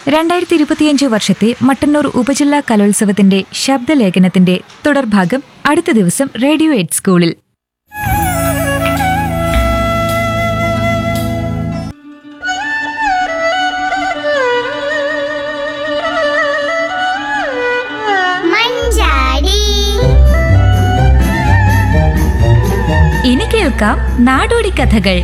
രണ്ടായിരത്തി ഇരുപത്തിയഞ്ച് വർഷത്തെ മട്ടന്നൂർ ഉപജില്ലാ കലോത്സവത്തിന്റെ ശബ്ദലേഖനത്തിന്റെ തുടർഭാഗം അടുത്ത ദിവസം റേഡിയോ എയ്റ്റ് സ്കൂളിൽ മഞ്ചാടി ഇനി കേൾക്കാം നാടോടി കഥകൾ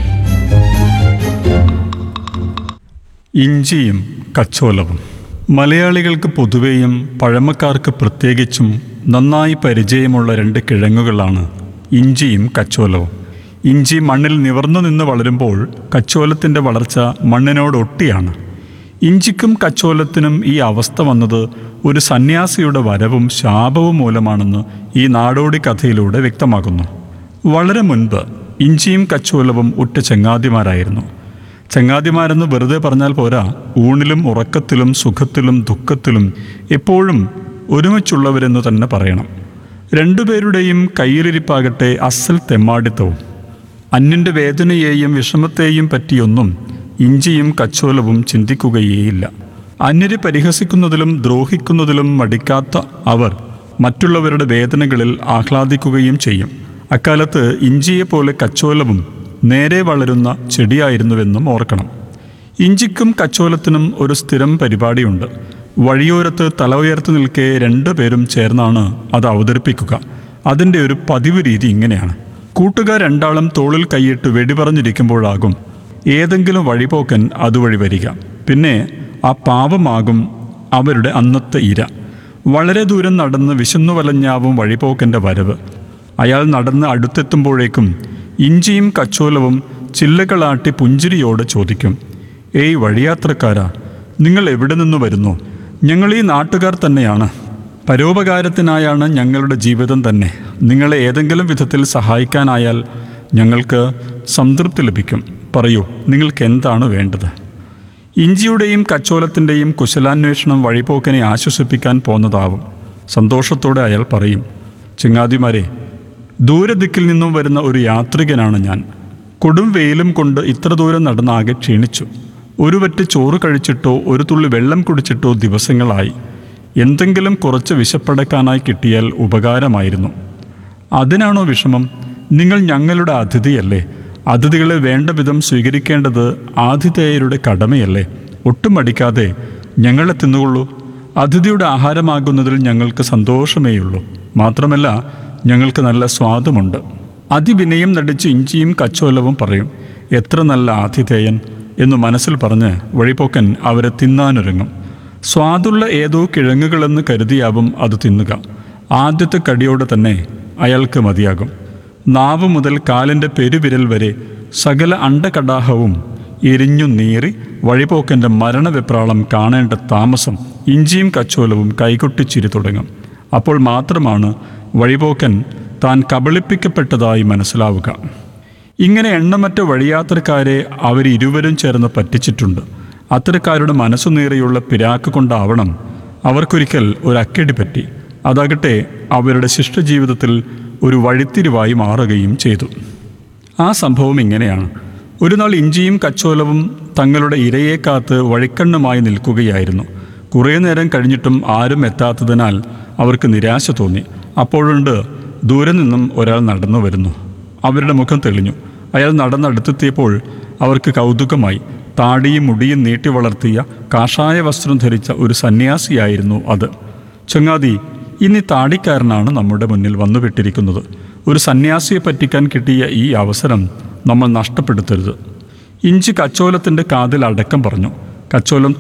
ഇഞ്ചിയും കച്ചോലവും മലയാളികൾക്ക് പൊതുവെയും പഴമക്കാർക്ക് പ്രത്യേകിച്ചും നന്നായി പരിചയമുള്ള രണ്ട് കിഴങ്ങുകളാണ് ഇഞ്ചിയും കച്ചോലവും ഇഞ്ചി മണ്ണിൽ നിവർന്നു നിന്ന് വളരുമ്പോൾ കച്ചോലത്തിൻ്റെ വളർച്ച മണ്ണിനോടൊട്ടിയാണ് ഇഞ്ചിക്കും കച്ചോലത്തിനും ഈ അവസ്ഥ വന്നത് ഒരു സന്യാസിയുടെ വരവും ശാപവും മൂലമാണെന്ന് ഈ നാടോടി കഥയിലൂടെ വ്യക്തമാകുന്നു വളരെ മുൻപ് ഇഞ്ചിയും കച്ചോലവും ഉറ്റ ചങ്ങാതിമാരായിരുന്നു ചങ്ങാതിമാരെന്ന് വെറുതെ പറഞ്ഞാൽ പോരാ ഊണിലും ഉറക്കത്തിലും സുഖത്തിലും ദുഃഖത്തിലും എപ്പോഴും ഒരുമിച്ചുള്ളവരെന്ന് തന്നെ പറയണം രണ്ടുപേരുടെയും കയ്യിലിരിപ്പാകട്ടെ അസൽ തെമ്മാടിത്തവും അന്യൻ്റെ വേദനയെയും വിഷമത്തെയും പറ്റിയൊന്നും ഇഞ്ചിയും കച്ചോലവും ചിന്തിക്കുകയേയില്ല അന്യരെ പരിഹസിക്കുന്നതിലും ദ്രോഹിക്കുന്നതിലും മടിക്കാത്ത അവർ മറ്റുള്ളവരുടെ വേദനകളിൽ ആഹ്ലാദിക്കുകയും ചെയ്യും അക്കാലത്ത് ഇഞ്ചിയെപ്പോലെ കച്ചോലവും നേരെ വളരുന്ന ചെടിയായിരുന്നുവെന്നും ഓർക്കണം ഇഞ്ചിക്കും കച്ചോലത്തിനും ഒരു സ്ഥിരം പരിപാടിയുണ്ട് വഴിയോരത്ത് തല ഉയർത്തി നിൽക്കെ രണ്ടുപേരും ചേർന്നാണ് അത് അവതരിപ്പിക്കുക അതിൻ്റെ ഒരു പതിവ് രീതി ഇങ്ങനെയാണ് കൂട്ടുകാർ രണ്ടാളും തോളിൽ കൈയിട്ട് വെടിപറഞ്ഞിരിക്കുമ്പോഴാകും ഏതെങ്കിലും വഴിപോക്കൻ അതുവഴി വരിക പിന്നെ ആ പാവമാകും അവരുടെ അന്നത്തെ ഇര വളരെ ദൂരം നടന്ന് വിശന്നു വലഞ്ഞാവും വഴിപോക്കൻ്റെ വരവ് അയാൾ നടന്ന് അടുത്തെത്തുമ്പോഴേക്കും ഇഞ്ചിയും കച്ചോലവും ചില്ലകളാട്ടി പുഞ്ചിരിയോട് ചോദിക്കും ഏയ് വഴിയാത്രക്കാരാ നിങ്ങൾ എവിടെ നിന്ന് വരുന്നു ഞങ്ങൾ ഈ നാട്ടുകാർ തന്നെയാണ് പരോപകാരത്തിനായാണ് ഞങ്ങളുടെ ജീവിതം തന്നെ നിങ്ങളെ ഏതെങ്കിലും വിധത്തിൽ സഹായിക്കാനായാൽ ഞങ്ങൾക്ക് സംതൃപ്തി ലഭിക്കും പറയൂ നിങ്ങൾക്ക് എന്താണ് വേണ്ടത് ഇഞ്ചിയുടെയും കച്ചോലത്തിൻ്റെയും കുശലാന്വേഷണം വഴിപോക്കനെ ആശ്വസിപ്പിക്കാൻ പോന്നതാവും സന്തോഷത്തോടെ അയാൾ പറയും ചിങ്ങാതിമാരെ ദൂരദിക്കിൽ നിന്നും വരുന്ന ഒരു യാത്രികനാണ് ഞാൻ കൊടും വെയിലും കൊണ്ട് ഇത്ര ദൂരം നടന്നാകെ ക്ഷീണിച്ചു ഒരു വറ്റ് ചോറ് കഴിച്ചിട്ടോ ഒരു തുള്ളി വെള്ളം കുടിച്ചിട്ടോ ദിവസങ്ങളായി എന്തെങ്കിലും കുറച്ച് വിശപ്പടക്കാനായി കിട്ടിയാൽ ഉപകാരമായിരുന്നു അതിനാണോ വിഷമം നിങ്ങൾ ഞങ്ങളുടെ അതിഥിയല്ലേ അതിഥികളെ വേണ്ട വിധം സ്വീകരിക്കേണ്ടത് ആതിഥേയരുടെ കടമയല്ലേ ഒട്ടും മടിക്കാതെ ഞങ്ങളെ തിന്നുകൊള്ളൂ അതിഥിയുടെ ആഹാരമാകുന്നതിൽ ഞങ്ങൾക്ക് സന്തോഷമേയുള്ളൂ മാത്രമല്ല ഞങ്ങൾക്ക് നല്ല സ്വാദുമുണ്ട് അതിവിനയം നടിച്ച് ഇഞ്ചിയും കച്ചോലവും പറയും എത്ര നല്ല ആതിഥേയൻ എന്നു മനസ്സിൽ പറഞ്ഞ് വഴിപോക്കൻ അവരെ തിന്നാനൊരുങ്ങും സ്വാദുള്ള ഏതോ കിഴങ്ങുകളെന്ന് കരുതിയാവും അത് തിന്നുക ആദ്യത്തെ കടിയോടെ തന്നെ അയാൾക്ക് മതിയാകും നാവ് മുതൽ കാലിൻ്റെ പെരുവിരൽ വരെ സകല അണ്ടകടാഹവും എരിഞ്ഞു നീറി വഴിപോക്കൻ്റെ മരണവെപ്രാളം കാണേണ്ട താമസം ഇഞ്ചിയും കച്ചോലവും കൈകൊട്ടിച്ചിരി തുടങ്ങും അപ്പോൾ മാത്രമാണ് വഴിപോക്കൻ താൻ കബളിപ്പിക്കപ്പെട്ടതായി മനസ്സിലാവുക ഇങ്ങനെ എണ്ണമറ്റ വഴിയാത്രക്കാരെ അവരിരുവരും ചേർന്ന് പറ്റിച്ചിട്ടുണ്ട് അത്തരക്കാരുടെ മനസ്സു നീറിയുള്ള പിരാക്ക് കൊണ്ടാവണം അവർക്കൊരിക്കൽ ഒരു അക്കടി പറ്റി അതാകട്ടെ അവരുടെ ശിഷ്ടജീവിതത്തിൽ ഒരു വഴിത്തിരിവായി മാറുകയും ചെയ്തു ആ സംഭവം ഇങ്ങനെയാണ് ഒരു നാൾ ഇഞ്ചിയും കച്ചോലവും തങ്ങളുടെ ഇരയെ കാത്ത് വഴിക്കണ്ണുമായി നിൽക്കുകയായിരുന്നു കുറേ നേരം കഴിഞ്ഞിട്ടും ആരും എത്താത്തതിനാൽ അവർക്ക് നിരാശ തോന്നി അപ്പോഴുണ്ട് ദൂരെ നിന്നും ഒരാൾ നടന്നു വരുന്നു അവരുടെ മുഖം തെളിഞ്ഞു അയാൾ നടന്നടുത്തെത്തിയപ്പോൾ അവർക്ക് കൗതുകമായി താടിയും മുടിയും നീട്ടി വളർത്തിയ കാഷായ വസ്ത്രം ധരിച്ച ഒരു സന്യാസിയായിരുന്നു അത് ചങ്ങാതി ഇനി താടിക്കാരനാണ് നമ്മുടെ മുന്നിൽ വന്നുവിട്ടിരിക്കുന്നത് ഒരു സന്യാസിയെ പറ്റിക്കാൻ കിട്ടിയ ഈ അവസരം നമ്മൾ നഷ്ടപ്പെടുത്തരുത് ഇഞ്ചി കച്ചോലത്തിൻ്റെ കാതിൽ അടക്കം പറഞ്ഞു കച്ചോലം